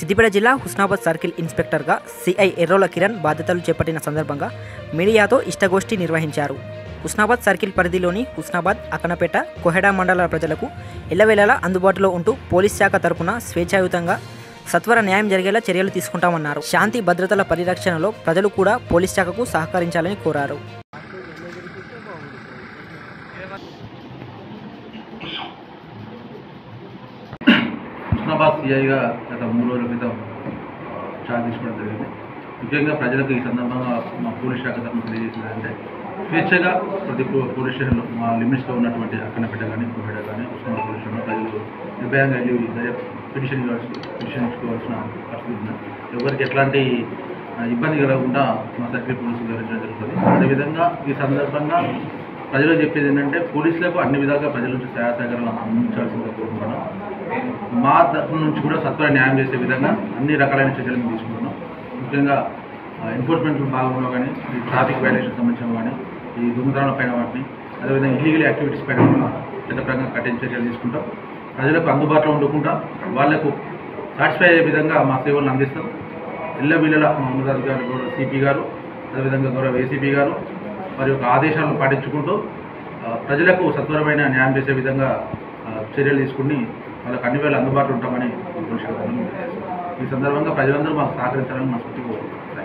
సిద్దిపేట జిల్లా హుస్నాబాద్ సర్కిల్ ఇన్స్పెక్టర్గా సిఐ ఎర్రోల కిరణ్ బాధ్యతలు చేపట్టిన సందర్భంగా మీడియాతో ఇష్టగోష్ఠి నిర్వహించారు హుస్నాబాద్ సర్కిల్ పరిధిలోని హుస్నాబాద్ అకనపేట కొహెడా మండలాల ప్రజలకు ఎల్లవేళలా అందుబాటులో ఉంటూ పోలీస్ శాఖ తరపున స్వేచ్ఛాయుతంగా సత్వర న్యాయం జరిగేలా చర్యలు తీసుకుంటామన్నారు శాంతి భద్రతల పరిరక్షణలో ప్రజలు కూడా పోలీస్ శాఖకు సహకరించాలని కోరారు హుస్నాబాద్ సిఐగా గత మూడు రోజుల క్రితం చార్జ్ తీసుకోవడం జరిగింది ముఖ్యంగా ప్రజలకు ఈ సందర్భంగా మా పోలీస్ శాఖ తరఫున తెలియజేసింది అంటే స్వేచ్ఛగా ప్రతి పో- పోలీస్ స్టేషన్లో మా లిమిట్స్లో ఉన్నటువంటి అక్కనపేట కానీ కోహెడ కానీ హుస్నాబాద్ పోలీస్ స్టేషన్లో ప్రజలు నిర్భయంగా వెళ్ళి దయ- పిటిషన్ ఇవ్వాల్సి పిటిషన్ ఇచ్చుకోవాల్సిన పరిస్థితి ఉంది ఎవరికి ఎట్లాంటి ఆ, ఇబ్బంది కలగకుండా మా సర్కిల్ పోలీసులు వివరించడం జరుగుతుంది అదేవిధంగా ఈ సందర్భంగా ప్రజలు చెప్పేది ఏంటంటే పోలీసులకు అన్ని విధాలుగా ప్రజల నుంచి సహాయ సహకారాలు అందించాల్సిందిగా కోరుకుంటున్నాం మా తరఫు నుంచి కూడా సత్వర న్యాయం చేసే విధంగా అన్ని రకాలైన చర్యలు మేము తీసుకుంటున్నాం ముఖ్యంగా ఎన్ఫోర్స్మెంట్ భాగంలో కానీ ఈ ట్రాఫిక్ వైలేషన్ సంబంధించిన కానీ ఈ దొంగతనాల పైన వాటిని అదేవిధంగా ఇల్లీగల్ యాక్టివిటీస్ పైన కూడా చట్టపరంగా కఠిన చర్యలు తీసుకుంటాం ప్రజలకు అందుబాటులో ఉండకుండా వాళ్లకు సాటిస్ఫై అయ్యే విధంగా మా సేవలను అందిస్తాం ఇళ్ళ వీళ్ళ మా ఉన్నతాధికారి గౌరవ సిపి గారు అదేవిధంగా గౌరవ ఏసీపీ గారు వారి యొక్క ఆదేశాలను పాటించుకుంటూ ఆ, ప్రజలకు సత్వరమైన న్యాయం చేసే విధంగా ఆ, చర్యలు తీసుకుని వాళ్ళకి అన్ని వేళ అందుబాటులో ఉంటామని కోరుకుంటున్నాను. ఈ సందర్భంగా ప్రజలందరూ మాకు సహకరించాలని మనస్ఫూర్తిగా కోరుకుంటున్నాను